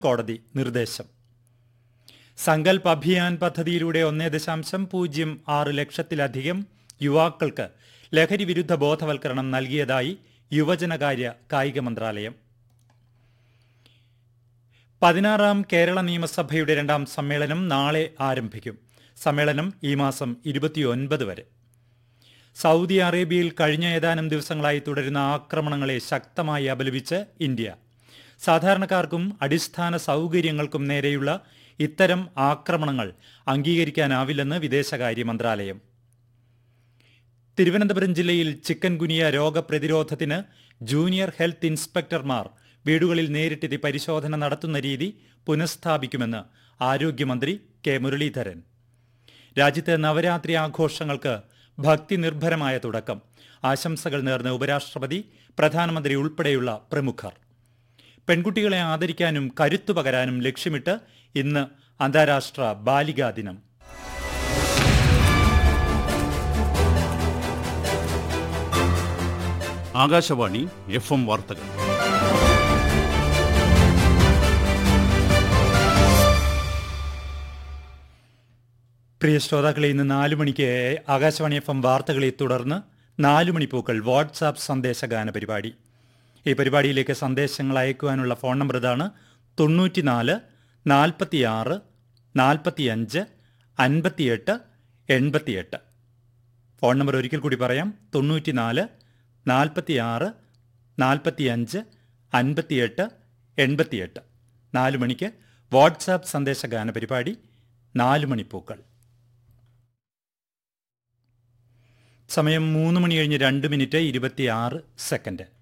കോടതി നിർദ്ദേശം സങ്കൽപ് അഭിയാൻ പദ്ധതിയിലൂടെ ഒന്നേ ദശാംശം പൂജ്യം ആറ് ലക്ഷത്തിലധികം യുവാക്കൾക്ക് ലഹരി വിരുദ്ധ ബോധവൽക്കരണം നൽകിയതായി യുവജനകാര്യ കായിക മന്ത്രാലയം പതിനാറാം കേരള നിയമസഭയുടെ രണ്ടാം സമ്മേളനം നാളെ ആരംഭിക്കും സമ്മേളനം ഈ മാസം ഇരുപത്തിയൊൻപത് വരെ സൗദി അറേബ്യയിൽ കഴിഞ്ഞ ഏതാനും ദിവസങ്ങളായി തുടരുന്ന ആക്രമണങ്ങളെ ശക്തമായി അപലപിച്ച് ഇന്ത്യ സാധാരണക്കാർക്കും അടിസ്ഥാന സൗകര്യങ്ങൾക്കും നേരെയുള്ള ഇത്തരം ആക്രമണങ്ങൾ അംഗീകരിക്കാനാവില്ലെന്ന് വിദേശകാര്യ മന്ത്രാലയം തിരുവനന്തപുരം ജില്ലയിൽ ചിക്കൻ ഗുനിയ രോഗപ്രതിരോധത്തിന് ജൂനിയർ ഹെൽത്ത് ഇൻസ്പെക്ടർമാർ വീടുകളിൽ നേരിട്ടെത്തി പരിശോധന നടത്തുന്ന രീതി പുനഃസ്ഥാപിക്കുമെന്ന് ആരോഗ്യമന്ത്രി കെ മുരളീധരൻ രാജ്യത്തെ നവരാത്രി ആഘോഷങ്ങൾക്ക് ഭക്തി നിർഭരമായ തുടക്കം ആശംസകൾ നേർന്ന ഉപരാഷ്ട്രപതി പ്രധാനമന്ത്രി ഉൾപ്പെടെയുള്ള പ്രമുഖർ പെൺകുട്ടികളെ ആദരിക്കാനും കരുത്തു പകരാനും ലക്ഷ്യമിട്ട് ഇന്ന് അന്താരാഷ്ട്ര ബാലികാ ദിനം ആകാശവാണി എഫ് എം വാർത്തകൾ പ്രിയ ശ്രോതാക്കളെ ഇന്ന് നാലു മണിക്ക് ആകാശവാണി എഫ് എം വാർത്തകളെ തുടർന്ന് നാലു മണിപ്പൂക്കൾ വാട്സാപ്പ് സന്ദേശഗാന പരിപാടി ഈ പരിപാടിയിലേക്ക് സന്ദേശങ്ങൾ അയക്കുവാനുള്ള ഫോൺ നമ്പർ ഇതാണ് തൊണ്ണൂറ്റിനാല് നാൽപ്പത്തിയാറ് നാൽപ്പത്തിയഞ്ച് അൻപത്തിയെട്ട് എൺപത്തിയെട്ട് ഫോൺ നമ്പർ ഒരിക്കൽ കൂടി പറയാം തൊണ്ണൂറ്റിനാല് നാൽപ്പത്തിയാറ് നാൽപ്പത്തിയഞ്ച് അൻപത്തിയെട്ട് എൺപത്തിയെട്ട് നാല് മണിക്ക് വാട്സാപ്പ് സന്ദേശഗാന പരിപാടി നാല് മണിപ്പൂക്കൾ സമയം മൂന്ന് മണി കഴിഞ്ഞ് രണ്ട് മിനിറ്റ് ഇരുപത്തിയാറ് സെക്കൻഡ്